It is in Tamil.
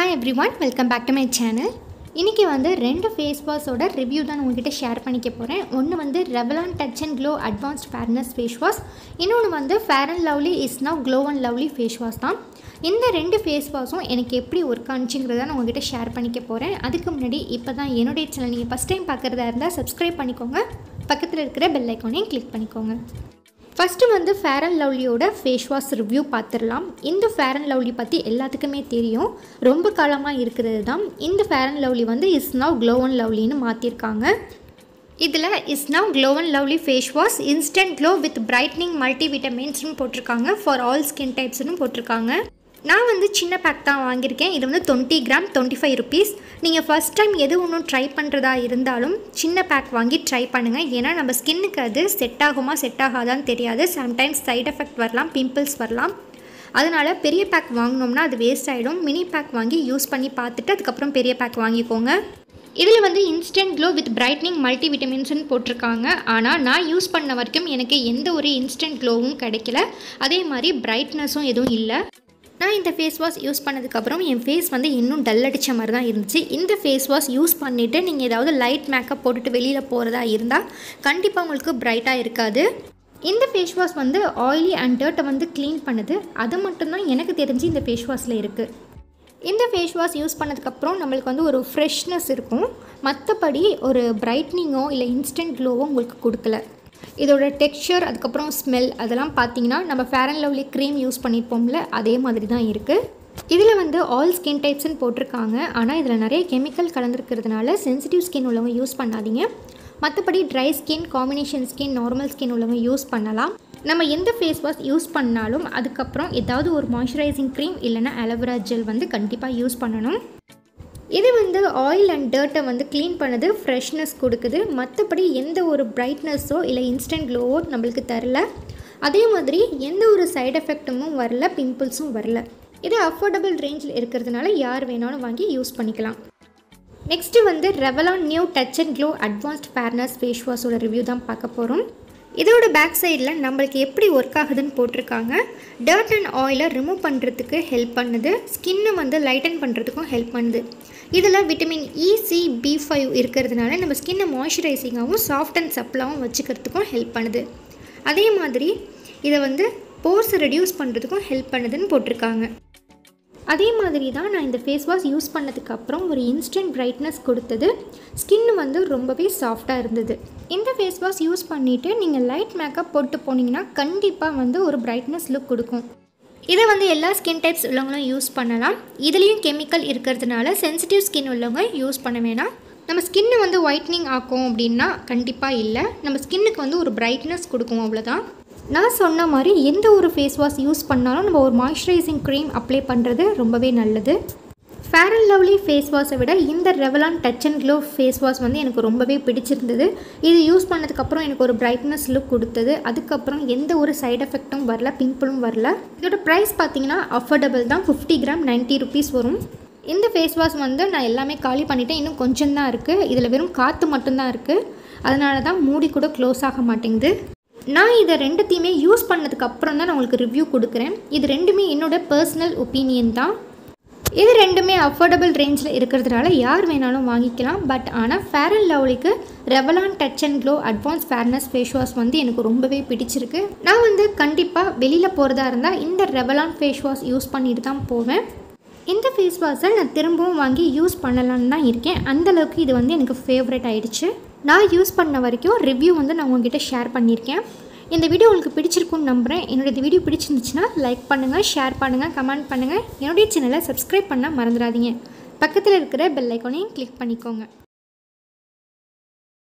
hi everyone welcome back to my channel இன்றைக்கி வந்து ரெண்டு ஃபேஸ் வாஷோட ரிவ்யூ தான் உங்ககிட்ட ஷேர் பண்ணிக்க போகிறேன் ஒன்று வந்து Revlon Touch and Glow advanced fairness face wash இன்னொன்று வந்து Fair and Lovely is now Glow and Lovely face wash தான் இந்த ரெண்டு ஃபேஸ் வாஷும் எனக்கு எப்படி ஒர்க் ஆனிச்சுங்கிறத நான் உங்ககிட்ட ஷேர் பண்ணிக்க போகிறேன் அதுக்கு முன்னாடி இப்போ தான் என்னுடைய சேனல் நீங்கள் ஃபஸ்ட் டைம் பார்க்குறதா இருந்தால் சப்ஸ்கிரைப் பண்ணிக்கோங்க பக்கத்தில் இருக்கிற பெல் ஐக்கானையும் கிளிக் பண்ணிக்கோங்க ஃபஸ்ட்டு வந்து ஃபேர் அண்ட் லவ்லியோட ஃபேஸ் வாஷ் ரிவ்யூ பார்த்துடலாம் இந்த ஃபேர் அண்ட் லவ்லி பற்றி எல்லாத்துக்குமே தெரியும் ரொம்ப காலமாக இருக்கிறது தான் இந்த ஃபேர் அண்ட் லவ்லி வந்து இஸ் நவ் க்ளோ அண்ட் லவ்லின்னு மாற்றிருக்காங்க இதில் is now Glow and Lovely face wash instant glow with brightening multi விட்டமின்ஸ்னு போட்டிருக்காங்க ஃபார் ஆல் ஸ்கின் டைப்ஸ்னு போட்டிருக்காங்க நான் வந்து சின்ன பேக் தான் வாங்கியிருக்கேன் இது வந்து twenty gram twenty five rupees நீங்கள் ஃபஸ்ட் டைம் எது ஒன்றும் ட்ரை பண்ணுறதா இருந்தாலும் சின்ன பேக் வாங்கி ட்ரை பண்ணுங்கள் ஏன்னா நம்ம ஸ்கின்னுக்கு அது செட் ஆகுமா செட் ஆகாதான்னு தெரியாது சம்டைம்ஸ் சைட் எஃபெக்ட் வரலாம் பிம்பிள்ஸ் வரலாம் அதனால் பெரிய பேக் வாங்கினோம்னா அது வேஸ்ட் ஆகிடும் மினி பேக் வாங்கி யூஸ் பண்ணி பார்த்துட்டு அதுக்கப்புறம் பெரிய பேக் வாங்கிக்கோங்க இதில் வந்து instant glow with brightening multi விட்டமின்ஸ்னு போட்டிருக்காங்க ஆனால் நான் யூஸ் பண்ண வரைக்கும் எனக்கு எந்த ஒரு இன்ஸ்டன்ட் க்ளோவும் கிடைக்கல அதே மாதிரி பிரைட்னஸும் எதுவும் இல்லை நான் இந்த ஃபேஸ் வாஷ் யூஸ் பண்ணதுக்கப்புறம் என் ஃபேஸ் வந்து இன்னும் டல் அடித்த மாதிரி தான் இருந்துச்சு இந்த ஃபேஸ் வாஷ் யூஸ் பண்ணிவிட்டு நீங்கள் ஏதாவது லைட் மேக்கப் போட்டுட்டு வெளியில் போகிறதா இருந்தால் கண்டிப்பாக உங்களுக்கு பிரைட்டாக இருக்காது இந்த ஃபேஸ் வாஷ் வந்து ஆயிலி அண்ட் டர்ட்டை வந்து க்ளீன் பண்ணுது அது மட்டும்தான் எனக்கு தெரிஞ்சு இந்த ஃபேஸ் வாஷில் இருக்குது இந்த ஃபேஸ் வாஷ் யூஸ் பண்ணதுக்கப்புறம் நம்மளுக்கு வந்து ஒரு ஃப்ரெஷ்னஸ் இருக்கும் மற்றபடி ஒரு பிரைட்னிங்கோ இல்லை இன்ஸ்டன்ட் க்ளோவோ உங்களுக்கு கொடுக்கல இதோட டெக்ஸ்சர் அதுக்கப்புறம் ஸ்மெல் அதெல்லாம் பார்த்தீங்கன்னா நம்ம Fair and Lovely cream use பண்ணியிருப்போம்ல அதே மாதிரி தான் இருக்குது இதில் வந்து ஆல் ஸ்கின் டைப்ஸ்னு போட்டிருக்காங்க ஆனால் இதில் நிறைய கெமிக்கல் கலந்துருக்கிறதுனால சென்சிட்டிவ் ஸ்கின் உள்ளவங்க யூஸ் பண்ணாதீங்க மற்றபடி dry skin combination skin normal skin உள்ளவங்க யூஸ் பண்ணலாம் நம்ம எந்த ஃபேஸ் வாஷ் யூஸ் பண்ணாலும் அதுக்கப்புறம் ஏதாவது ஒரு மாய்ஸ்சரைசிங் க்ரீம் இல்லைனா அலோவேரா ஜெல் வந்து கண்டிப்பாக யூஸ் பண்ணணும் இது வந்து ஆயில் அண்ட் டர்ட்டை வந்து க்ளீன் பண்ணுது ஃப்ரெஷ்னஸ் கொடுக்குது மற்றபடி எந்த ஒரு பிரைட்னஸோ இல்லை இன்ஸ்டன்ட் க்ளோவோ நம்மளுக்கு தரல அதே மாதிரி எந்த ஒரு சைடு எஃபெக்ட்டும் வரல பிம்பிள்ஸும் வரல இது அஃபோர்டபுள் ரேஞ்சில் இருக்கிறதுனால யார் வேணாலும் வாங்கி யூஸ் பண்ணிக்கலாம் நெக்ஸ்ட்டு வந்து Revlon New Touch and Glow advanced fairness face வாஷோட ரிவ்யூ தான் பார்க்க போகிறோம் இதோட பேக் சைடில் நம்மளுக்கு எப்படி ஒர்க் ஆகுதுன்னு போட்டிருக்காங்க டர்ட் அண்ட் ஆயிலை ரிமூவ் பண்ணுறதுக்கு ஹெல்ப் பண்ணுது ஸ்கின்னை வந்து லைட்டன் பண்ணுறதுக்கும் ஹெல்ப் பண்ணுது இதில் vitamin E C B five இருக்கிறதுனால நம்ம ஸ்கின்னை மாய்ஸ்சரைசிங்காகவும் சாஃப்ட் அண்ட் சப்ளாகவும் வச்சுக்கிறதுக்கும் ஹெல்ப் பண்ணுது அதே மாதிரி இதை வந்து போர்ஸ் ரெடியூஸ் பண்ணுறதுக்கும் ஹெல்ப் பண்ணுதுன்னு போட்டிருக்காங்க அதே மாதிரி தான் நான் இந்த ஃபேஸ் வாஷ் யூஸ் பண்ணதுக்கப்புறம் ஒரு இன்ஸ்டன்ட் பிரைட்னஸ் கொடுத்தது ஸ்கின் வந்து ரொம்பவே சாஃப்டாக இருந்தது இந்த ஃபேஸ் வாஷ் யூஸ் பண்ணிவிட்டு நீங்கள் லைட் மேக்கப் போட்டு போனீங்கன்னா கண்டிப்பாக வந்து ஒரு பிரைட்னஸ் லுக் கொடுக்கும் இதை வந்து எல்லா ஸ்கின் டைப்ஸ் உள்ளவங்களும் யூஸ் பண்ணலாம் இதுலேயும் கெமிக்கல் இருக்கிறதுனால சென்சிட்டிவ் ஸ்கின் உள்ளவங்க யூஸ் பண்ண வேணாம் நம்ம ஸ்கின்னை வந்து ஒயிட்னிங் ஆக்கும் அப்படின்னா கண்டிப்பாக இல்லை நம்ம ஸ்கின்னுக்கு வந்து ஒரு பிரைட்னஸ் கொடுக்கும் அவ்வளோதான் நான் சொன்ன மாதிரி எந்த ஒரு ஃபேஸ் வாஷ் யூஸ் பண்ணாலும் நம்ம ஒரு மாய்ஸ்சரைசிங் க்ரீம் அப்ளை பண்ணுறது ரொம்பவே நல்லது ஃபேர் அண்ட் லவ்லி ஃபேஸ் வாஷை விட இந்த Revlon Touch and Glow face wash வந்து எனக்கு ரொம்பவே பிடிச்சிருந்தது இது யூஸ் பண்ணதுக்கப்புறம் எனக்கு ஒரு பிரைட்னஸ் லுக் கொடுத்தது அதுக்கப்புறம் எந்த ஒரு சைடு எஃபெக்ட்டும் வரல பிம்பிளும் வரல இதோட ப்ரைஸ் பார்த்தீங்கன்னா அஃபோர்டபுள் தான் ஃபிஃப்டி கிராம் நைன்ட்டி ருபீஸ் வரும் இந்த ஃபேஸ் வாஷ் வந்து நான் எல்லாமே காலி பண்ணிவிட்டேன் இன்னும் கொஞ்சம் தான் இருக்குது இதில் வெறும் காற்று மட்டும்தான் இருக்குது அதனால தான் மூடி கூட க்ளோஸ் ஆக மாட்டேங்குது நான் இதை ரெண்டுத்தையுமே யூஸ் பண்ணதுக்கு அப்புறம் தான் நான் உங்களுக்கு ரிவ்யூ கொடுக்குறேன் இது ரெண்டுமே என்னோடய பர்சனல் ஒப்பீனியன் தான் இது ரெண்டுமே அஃபோர்டபுள் ரேஞ்சில் இருக்கிறதுனால யார் வேணாலும் வாங்கிக்கலாம் பட் ஆனால் ஃபேர் அண்ட் லவ்லிக்கு Revlon Touch and Glow advance fairness face wash வந்து எனக்கு ரொம்பவே பிடிச்சிருக்கு நான் வந்து கண்டிப்பாக வெளியில் போகிறதா இருந்தால் இந்த ரெவலான் ஃபேஸ் வாஷ் யூஸ் பண்ணிட்டு தான் போவேன் இந்த ஃபேஸ் வாஷை நான் திரும்பவும் வாங்கி யூஸ் பண்ணலான்னு தான் இருக்கேன் அந்தளவுக்கு இது வந்து எனக்கு ஃபேவரட் ஆகிடுச்சு நான் யூஸ் பண்ண வரைக்கும் ரிவ்யூ வந்து நான் உங்ககிட்ட ஷேர் பண்ணியிருக்கேன் இந்த வீடியோ உங்களுக்கு பிடிச்சிருக்குன்னு நம்புகிறேன் என்னோட இந்த வீடியோ பிடிச்சிருந்துச்சுன்னா லைக் பண்ணுங்கள் ஷேர் பண்ணுங்கள் கமெண்ட் பண்ணுங்கள் என்னுடைய சேனலை சப்ஸ்கிரைப் பண்ண மறந்துடாதீங்க பக்கத்தில் இருக்கிற பெல் ஐக்கானையும் கிளிக் பண்ணிக்கோங்க